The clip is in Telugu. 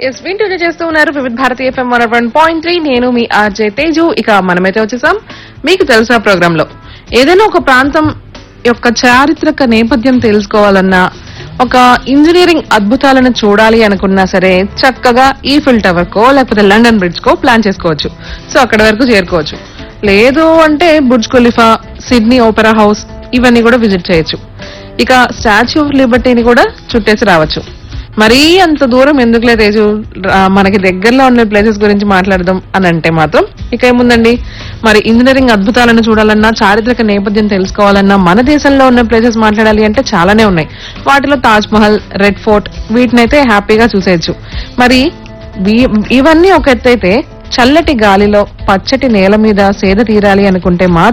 ఎస్ వింటూనే చేస్తూ ఉన్నారు Vividh Bharati FM one one point three నేను మీ ఆర్జే తేజు ఇక మనమైతే వచ్చేసాం మీకు తెలుసా ప్రోగ్రామ్ లో ఏదైనా ఒక ప్రాంతం యొక్క చారిత్రక నేపథ్యం తెలుసుకోవాలన్నా ఒక ఇంజనీరింగ్ అద్భుతాలను చూడాలి అనుకున్నా సరే చక్కగా ఈఫిల్ టవర్ కో లేకపోతే లండన్ బ్రిడ్జ్ కో ప్లాన్ చేసుకోవచ్చు సో అక్కడ వరకు చేరుకోవచ్చు లేదు అంటే Burj Khalifa Sydney opera house ఇవన్నీ కూడా విజిట్ చేయొచ్చు ఇక స్టాచ్యూ ఆఫ్ లిబర్టీని కూడా చుట్టేసి రావచ్చు మరీ అంత దూరం ఎందుకులే తేజు రా- మనకి దగ్గరలో ఉన్న ప్లేసెస్ గురించి మాట్లాడదాం అని అంటే మాత్రం ఇక ఏముందండి మరి ఇంజనీరింగ్ అద్భుతాలను చూడాలన్నా చారిత్రక నేపథ్యం తెలుసుకోవాలన్నా మన దేశంలో ఉన్న ప్లేసెస్ మాట్లాడాలి అంటే చాలానే ఉన్నాయి వాటిలో తాజ్ మహల్ రెడ్ ఫోర్ట్ వీటినైతే హ్యాపీగా చూసేయచ్చు మరి వీ- ఇవన్నీ ఒక ఎత్తైతే చల్లటి గాలిలో పచ్చటి నేల మీద సేద తీరాలి అనుకుంటే మాత్రం